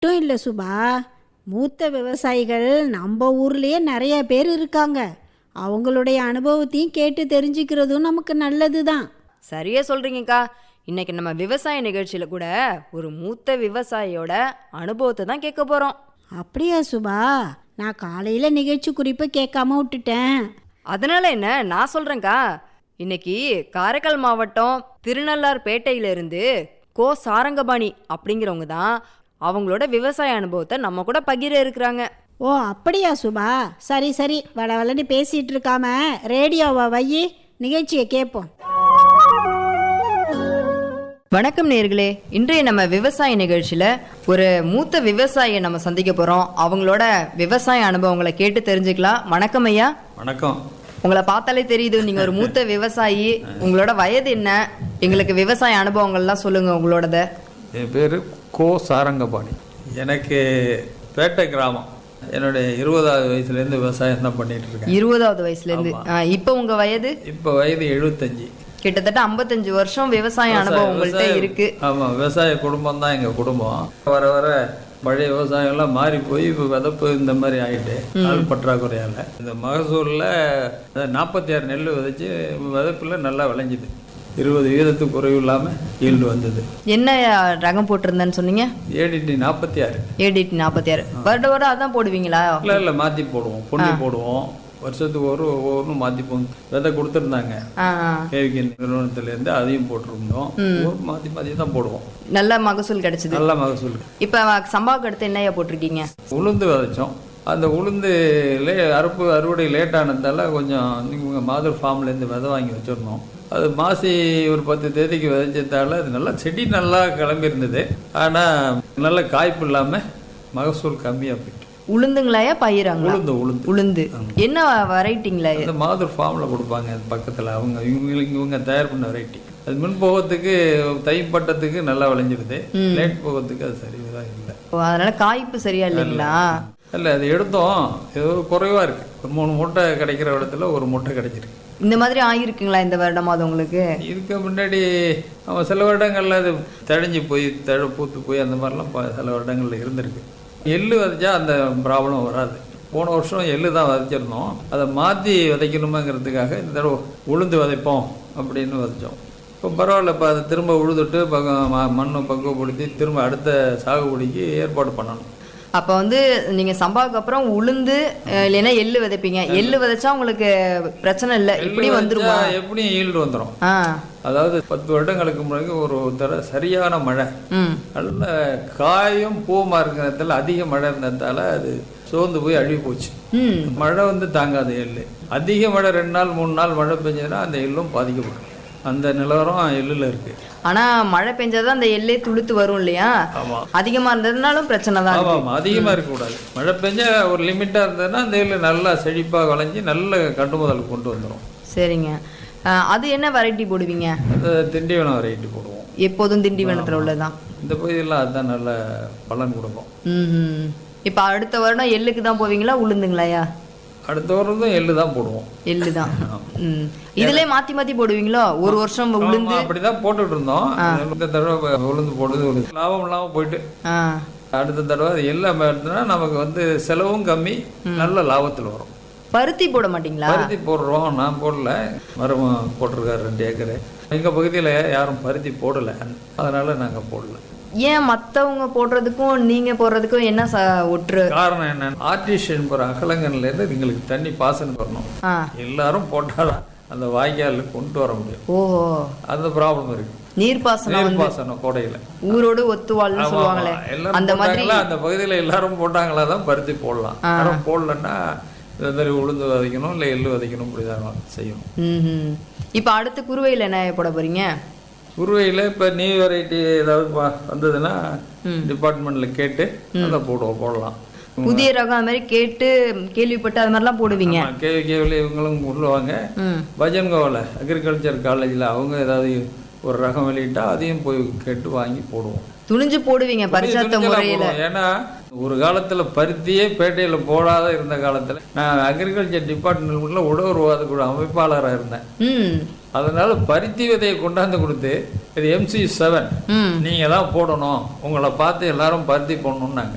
மட்டும் இல்லை சுபா மூத்த விவசாயிகள் நம்ம ஊர்லேயே நிறைய பேர் இருக்காங்க அவங்களுடைய அனுபவத்தையும் கேட்டு தெரிஞ்சுக்கிறதும் நமக்கு நல்லது தான் சரியா சொல்றீங்கக்கா இன்னைக்கு நம்ம விவசாய நிகழ்ச்சியில கூட ஒரு மூத்த விவசாயியோட அனுபவத்தை தான் கேட்க போறோம் அப்படியா சுபா நான் காலையில் நிகழ்ச்சி குறிப்பை கேட்காம விட்டுட்டேன் அதனால என்ன நான் சொல்றேன்க்கா இன்னைக்கு காரைக்கால் மாவட்டம் திருநள்ளார்பேட்டையில இருந்து கோ சாரங்கபாணி அப்படிங்கிறவங்க தான் அவங்களோட விவசாய அனுபவத்தை நம்ம கூட பகிர இருக்கிறாங்க ஓ அப்படியா சுபா சரி சரி வள வளன்னு பேசிகிட்டு இருக்காம ரேடியோவை வையி நிகழ்ச்சியை கேட்போம் வணக்கம் நேர்களே இன்றைய நம்ம விவசாய நிகழ்ச்சியில ஒரு மூத்த விவசாயியை நம்ம சந்திக்க போறோம் அவங்களோட விவசாய அனுபவங்களை கேட்டு தெரிஞ்சுக்கலாம் வணக்கம் ஐயா வணக்கம் உங்களை பார்த்தாலே தெரியுது நீங்க ஒரு மூத்த விவசாயி உங்களோட வயது என்ன எங்களுக்கு விவசாய அனுபவங்கள்லாம் சொல்லுங்க உங்களோடத என் பேர் கோ சாரங்கபாணி எனக்கு பேட்டை கிராமம் என்னுடைய இருபதாவது வயசுலேருந்து விவசாயம் தான் பண்ணிட்டு இருக்கேன் இருபதாவது வயசுல இருந்து இப்போ உங்க வயது இப்போ வயது எழுபத்தஞ்சு கிட்டத்தட்ட 55 வருஷம் விவசாய அனுபவம் உங்கள்கிட்ட இருக்கு ஆமாம் விவசாய குடும்பம் தான் எங்கள் குடும்பம் வர வர பழைய விவசாயம் எல்லாம் மாறி போய் இப்போ விதப்பு இந்த மாதிரி ஆயிட்டு ஆள் பற்றாக்குறையால இந்த மகசூலில் நாற்பத்தி ஆறு நெல் விதைச்சு விதப்பில் நல்லா விளைஞ்சுது இருபது வீதத்துக்கு குறைவு இல்லாமல் ஈல்டு வந்தது என்ன ரகம் போட்டிருந்தேன்னு சொன்னீங்க ஏடிடி நாற்பத்தி ஆறு ஏடிடி நாற்பத்தி ஆறு வருட வருடம் அதான் போடுவீங்களா இல்லை இல்லை மாற்றி போடுவோம் பொன்னி போடுவோம் வருஷத்துக்கு ஒரு ஒவ்வொன்றும் மாற்றி போ விதை கொடுத்துருந்தாங்க ஆ, ஆ. கேவிகே நிறுவனத்துலேருந்து அதையும் போட்டிருந்தோம் ஒரு மாற்றி மாற்றி தான் போடுவோம் நல்ல மகசூல் கிடைச்சது நல்ல மகசூல் இப்ப சம்பாவுக்கு அடுத்து என்னையா போட்டிருக்கீங்க உளுந்து விதைச்சோம் அந்த உளுந்துலே அறுப்பு அறுவடை லேட் ஆனதால கொஞ்சம் இவங்க மாதூர் ஃபார்ம்லேருந்து விதை வாங்கி வச்சிருந்தோம் அது மாசி ஒரு பத்து தேதிக்கு விதைச்சதால அது நல்லா செடி நல்லா கிளம்பி இருந்தது ஆனால் நல்ல காய்ப்பு இல்லாமல் மகசூல் கம்மியாக போயிட்டு உளுந்துங்களாயா பயிராங்களா உளுந்து உளுந்து உளுந்து என்ன வெரைட்டிங்களா அந்த மாதூர் ஃபார்மில் கொடுப்பாங்க அது பக்கத்தில் அவங்க இவங்களுக்கு இவங்க தயார் பண்ண வெரைட்டி அது முன் போகத்துக்கு தை பட்டத்துக்கு நல்லா விளைஞ்சிருது லேட் போகத்துக்கு அது சரியாக இல்லை அதனால காய்ப்பு சரியா இல்லைங்களா இல்லை அது எடுத்தோம் ஏதோ குறைவாக இருக்குது ஒரு மூணு மூட்டை கிடைக்கிற இடத்துல ஒரு மூட்டை கிடைச்சிருக்கு இந்த மாதிரி ஆயிருக்குங்களா இந்த வருடமாவது உங்களுக்கு இதுக்கு முன்னாடி அவன் சில வருடங்கள்ல அது தழிஞ்சு போய் தழ பூத்து போய் அந்த மாதிரிலாம் ப- சில வருடங்கள்ல இருந்திருக்கு எள்ளு விதைச்சா அந்த ப்ராப்ளம் வராது போன வருஷம் எள்ளு தான் விதைச்சிருந்தோம் அதை மாற்றி விதைக்கணுமாங்கிறதுக்காக இந்த தடவை உளுந்து விதைப்போம் அப்படின்னு விதைச்சோம் இப்போ பரவாயில்ல இப்போ அதை திரும்ப உழுதுட்டு பக்கம் ம- மண்ணை பக்குவப்படுத்தி திரும்ப அடுத்த சாகுபடிக்கு ஏற்பாடு பண்ணணும் அப்ப வந்து நீங்க சம்பாவுக்கு அப்புறம் உளுந்து அஹ், இல்லைன்னா எள்ளு விதைப்பீங்க எள்ளு விதைச்சா உங்களுக்கு பிரச்சனை இல்லை இப்படி எள்ளு வந்துருமா விதைச்சா எப்படியும் ஈல்டு வந்துடும் ஆ அதாவது பத்து வருடங்களுக்கு முன்னாடி ஒரு தடவை சரியான மழை ம் நல்ல காயும் பூமா இருக்கிற இடத்துல அதிக மழை இருந்ததால அது சோர்ந்து போய் அழுகி போச்சு ம் மழை வந்து தாங்காது எள்ளு அதிக மழை ரெண்டு நாள் மூணு நாள் மழை பெஞ்சதுன்னா அந்த எள்ளும் பாதிக்கப்படும் அந்த நிலவரம் எள்ளுல இருக்கு ஆனா மழை பெஞ்சாதான் அந்த எள்ளே துளுத்து வரும் இல்லையா ஆமா அதிகமா இருந்ததுனாலும் பிரச்சனை தான் ஆமா ஆமா அதிகமா இருக்கக்கூடாது மழை பெஞ்சா ஒரு லிமிட்டா இருந்ததுன்னா அந்த எள்ளு நல்லா செழிப்பா விளைஞ்சு நல்ல கண்டு முதல் கொண்டு வந்துடும் சரிங்க அஹ், அது என்ன வெரைட்டி போடுவீங்க அந்த திண்டிவனம் வெரைட்டி போடுவோம் எப்போதும் திண்டிவனத்துல உள்ளதான் இந்த பகுதியெல்லாம் அதுதான் நல்ல பலன் கொடுக்கும் ம் இப்ப அடுத்த வருடம் எள்ளுக்கு தான் போவீங்களா உளுந்துங்களாயா அடுத்த வருடம் எள்ளு தான் போடுவோம் எள்ளு தான் ம் இதுலயே மாத்தி மாத்தி போடுவீங்களோ ஒரு வருஷம் உளுந்து ஆமா, அப்படிதான் போட்டுட்டு இருந்தோம் இந்த தடவை உளுந்து போடுறது ஒரு லாபம் இல்லாம போயிட்டு ஆ அடுத்த தடவை அது எல்லாம் எடுத்தோம்னா நமக்கு வந்து செலவும் கம்மி நல்ல லாபத்தில் வரும் பருத்தி போட மாட்டீங்களா பருத்தி போடுறோம் நான் போடல மரம் போட்டிருக்காரு ரெண்டு ஏக்கரு எங்க பகுதியில் யாரும் பருத்தி போடல அதனால நாங்க போடல ஏன் மத்தவங்க போடுறதுக்கும் நீங்க போடுறதுக்கும் என்ன ச ஒற்று காரணம் என்னன்னா ஆர்டிஷியன் போகிற அகலங்கன்ல இருந்து எங்களுக்கு தண்ணி பாசனம் வரணும் ஆ எல்லாரும் போட்டாதான் அந்த வாய்க்கால் கொண்டு வர முடியும் ஓஹோ அந்த ப்ராப்ளம் இருக்கு நீர்ப்பாசனம் நீர் பாசனம் கோடையில் ஊரோடு ஒத்துவாள்னு ஆமா, சொல்லுவாங்களே ஆமா. எல்லாரும் அந்த மாதிரி போட்டாங்களா, அந்த பகுதியில எல்லாரும் போட்டாங்களா தான் பருத்தி போடலாம் யாரும் போடலன்னா இந்த மாதிரி உளுந்து விதைக்கணும் இல்லை எள்ளு விதைக்கணும் இப்படிதான் செய்யணும் ம் இப்ப அடுத்து குருவையில் என்ன போட போறீங்க குருவையில் இப்போ நியூ வெரைட்டி ஏதாவது பா- வந்ததுன்னா டிபார்ட்மெண்ட்ல கேட்டு அதை போடுவோம் போடலாம் புதிய ரகம் அது மாதிரி கேட்டு கேள்விப்பட்டு அது மாதிரிலாம் போடுவீங்க கேவி கேவில இவங்களும் உள்ளவாங்க ம் பஜன்கோவில் அக்ரிகல்ச்சர் காலேஜில் அவங்க ஏதாவது ஒரு ரகம் வெளியிட்டா அதையும் போய் கேட்டு வாங்கி போடுவோம் துணிஞ்சு போடுவீங்க பரிசாத்த துணிச்சலா முறையில போடுவோம். ஏன்னா ஒரு காலத்துல பருத்தியே பேட்டையில போடாத இருந்த காலத்துல நான் அக்ரிகல்ச்சர் டிபார்ட்மெண்ட்ல உழவுருவாத கூட அமைப்பாளராக இருந்தேன் ம் அதனால பருத்தி விதையை கொண்டாந்து கொடுத்து இது எம்சி செவன் ம் நீங்க தான் போடணும் உங்களை பார்த்து எல்லாரும் பருத்தி போடணும்னாங்க